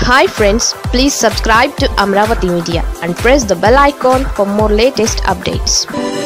hi friends please subscribe to Amaravati media and press the bell icon for more latest updates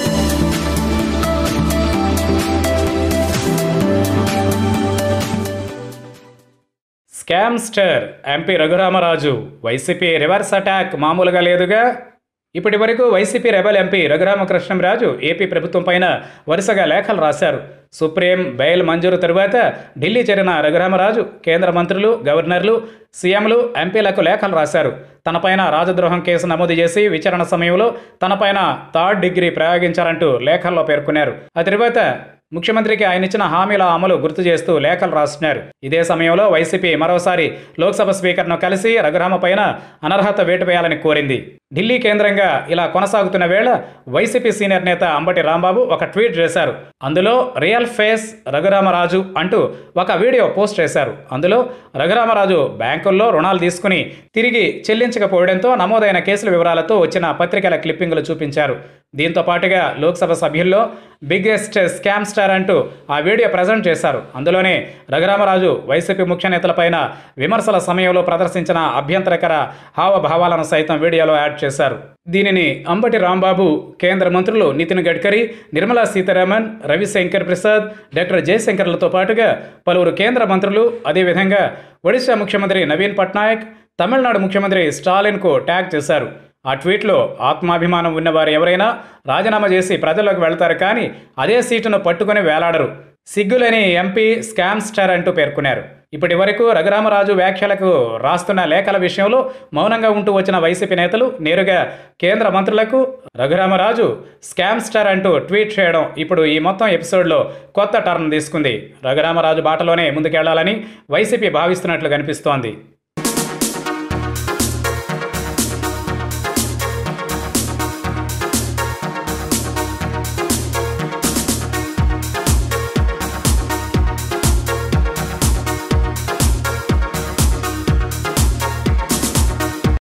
scamster MP Raghuramaraju YCP reverse attack మామూలుగా లేదుగా ఇప్పటి వరకు YCP rebel MP Raghuramakrishnamraju AP ప్రభుత్వం పైన వరుసగా లేఖలు రాశారు సుప్రీం బెయిల్ మంజూరు తరువాత ఢిల్లీ చేరిన రఘురామరాజు కేంద్ర మంత్రులు గవర్నర్లు సీఎంలు ఎంపీలకు లేఖలు రాశారు తనపైన రాజద్రోహం కేసు నమోదు చేసి విచారణ సమయంలో తనపైన థర్డ్ డిగ్రీ ప్రయోగించారంటూ లేఖల్లో పేర్కొన్నారు ఆ తరువాత ముఖ్యమంత్రికి ఆయన ఇచ్చిన హామీల అమలు గుర్తు చేస్తూ లేఖలు రాస్తున్నారు ఇదే సమయంలో వైసీపీ మరోసారి లోక్సభ స్పీకర్ను కలిసి రఘురామ పైన అనర్హత వేటు వేయాలని కోరింది ఢిల్లీ కేంద్రంగా ఇలా కొనసాగుతున్న వేళ వైసీపీ సీనియర్ నేత అంబటి రాంబాబు ఒక ట్వీట్ చేశారు అందులో రియల్ ఫేస్ రఘురామరాజు అంటూ ఒక వీడియో పోస్ట్ చేశారు అందులో రఘురామరాజు బ్యాంకుల్లో రుణాలు తీసుకుని తిరిగి చెల్లించకపోవడంతో నమోదైన కేసుల వివరాలతో వచ్చిన పత్రికల క్లిప్పింగులు చూపించారు దీంతో పాటుగా లోక్సభ సభ్యుల్లో బిగ్గెస్ట్ స్కామ్ స్టార్ అంటూ ఆ వీడియో ప్రజెంట్ చేశారు అందులోనే రఘురామరాజు వైసీపీ ముఖ్య నేతలపైన విమర్శల సమయంలో ప్రదర్శించిన అభ్యంతరకర హావభావాలను సైతం వీడియోలో యాడ్ చేశారు దీనిని అంబటి రాంబాబు కేంద్ర మంత్రులు నితిన్ గడ్కరీ నిర్మలా సీతారామన్ రవిశంకర్ ప్రసాద్ డాక్టర్ జయశంకర్లతో పాటుగా పలువురు కేంద్ర మంత్రులు అదేవిధంగా ఒడిశా ముఖ్యమంత్రి నవీన్ పట్నాయక్ తమిళనాడు ముఖ్యమంత్రి స్టాలిన్కు ట్యాగ్ చేశారు ఆ ట్వీట్లో ఆత్మాభిమానం ఉన్నవారు ఎవరైనా రాజీనామా చేసి ప్రజల్లోకి వెళ్తారు కానీ అదే సీటును పట్టుకొని వేలాడరు సిగ్గులేని ఎంపీ స్కామ్ స్టార్ అంటూ పేర్కొన్నారు ఇప్పటి వరకు రఘురామరాజు వ్యాఖ్యలకు రాస్తున్న లేఖల విషయంలో మౌనంగా ఉంటూ వచ్చిన వైసీపీ నేతలు నేరుగా కేంద్ర మంత్రులకు రఘురామరాజు స్కామ్ స్టార్ అంటూ ట్వీట్ చేయడం ఇప్పుడు ఈ మొత్తం ఎపిసోడ్లో కొత్త టర్న్ తీసుకుంది రఘురామరాజు బాటలోనే ముందుకెళ్లాలని వైసీపీ భావిస్తున్నట్లు కనిపిస్తోంది